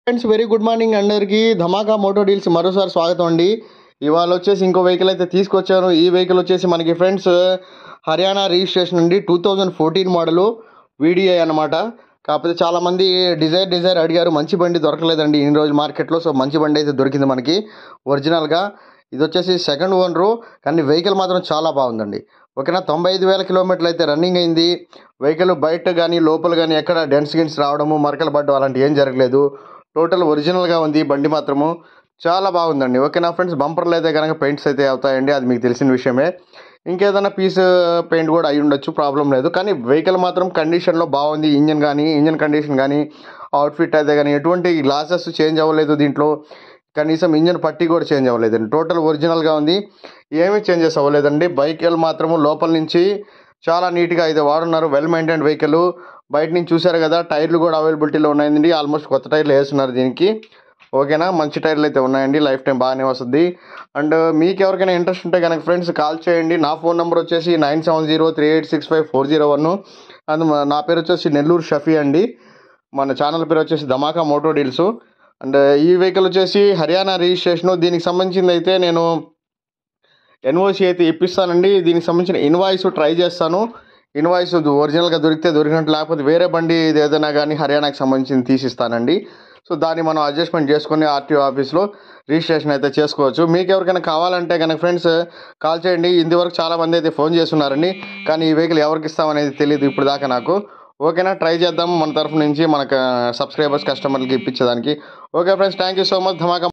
friends very good morning అందరికీ ధమాకా moto deals మరోసారి స్వాగతం అండి ఇవాళ వచ్చేసి ఇంకో వెహికల్ అయితే తీసుకొచ్చాను ఈ వెహికల్ వచ్చేసి మనకి ఫ్రెండ్స్ హర్యానా రిజిస్ట్రేషన్ అండి two thousand fourteen model VDI అనమాట కాకపోతే చాలామంది డిజైర్ డిజైర్ అడిగారు మంచి బండి దొరకలేదండి ఇన్ని రోజు మార్కెట్లో సో మంచి బండి అయితే దొరికింది మనకి ఒరిజినల్గా ఇది వచ్చేసి సెకండ్ ఓనరు కానీ వెహికల్ మాత్రం చాలా బాగుందండి ఓకేనా తొంభై ఐదు వేల కిలోమీటర్లు అయితే రన్నింగ్ అయింది వెహికల్ బయట కానీ లోపల కానీ ఎక్కడ డెన్స్ గిన్స్ రావడము మరకలు పడ్డం అలాంటి ఏం జరగలేదు టోటల్ ఒరిజినల్గా ఉంది బండి మాత్రము చాలా బాగుందండి ఓకేనా ఫ్రెండ్స్ బంపర్లు అయితే కనుక పెయింట్స్ అయితే అవుతాయండి అది మీకు తెలిసిన విషయమే ఇంకేదైనా పీస్ పెయింట్ కూడా అయి ఉండొచ్చు ప్రాబ్లం లేదు కానీ వెహికల్ మాత్రం కండిషన్లో బాగుంది ఇంజన్ కానీ ఇంజన్ కండిషన్ కానీ అవుట్ఫిట్ అయితే కానీ ఎటువంటి గ్లాసెస్ చేంజ్ అవ్వలేదు దీంట్లో కనీసం ఇంజన్ పట్టి కూడా చేంజ్ అవ్వలేదండి టోటల్ ఒరిజినల్గా ఉంది ఏమీ చేంజెస్ అవ్వలేదండి వెహికల్ మాత్రము లోపల నుంచి చాలా నీట్గా అయితే వాడున్నారు వెల్ మెయింటైన్ వెహికల్ బయట నుంచి చూసారు కదా టైర్లు కూడా అవైలబిలిటీలో ఉన్నాయండి ఆల్మోస్ట్ కొత్త టైర్లు వేస్తున్నారు దీనికి ఓకేనా మంచి టైర్లు అయితే ఉన్నాయండి లైఫ్ టైం బాగానే వస్తుంది అండ్ మీకు ఎవరికైనా ఇంట్రెస్ట్ ఉంటే కనుక ఫ్రెండ్స్ కాల్ చేయండి నా ఫోన్ నెంబర్ వచ్చేసి nine seven zero three eight six five four zero one and మా- నా పేరు వచ్చేసి నెల్లూరు షఫీ అండి మన ఛానల్ పేరు వచ్చేసి ధమాకా మోటో డీల్స్ అండ్ ఈ వెహికల్ వచ్చేసి హర్యానా రిజిస్ట్రేషను దీనికి సంబంధించింది అయితే నేను ఎన్ఓసి అయితే ఇప్పిస్తానండి దీనికి సంబంధించిన ఇన్వాయిస్ ట్రై చేస్తాను ఇన్వాయిస్ ఒరిజినల్గా దొరికితే దొరికినట్టు లేకపోతే వేరే బండి ఇది ఏదైనా కానీ హర్యానాకి సంబంధించింది తీసిస్తానండి సో దాన్ని మనం అడ్జస్ట్మెంట్ చేసుకొని ఆర్టీఓ ఆఫీస్లో రిజిస్ట్రేషన్ అయితే చేసుకోవచ్చు మీకు ఎవరికైనా కావాలంటే కనుక ఫ్రెండ్స్ కాల్ చేయండి ఇంతవరకు చాలా మంది అయితే ఫోన్ చేస్తున్నారండి కానీ ఈ వెహికల్ ఎవరికి ఇస్తామనేది తెలియదు ఇప్పుడు దాకా నాకు ఓకేనా ట్రై చేద్దాం మన తరఫు నుంచి మనకు సబ్స్క్రైబర్స్ కస్టమర్లకి ఇప్పించేదానికి okay friends thank you so much Dhamaka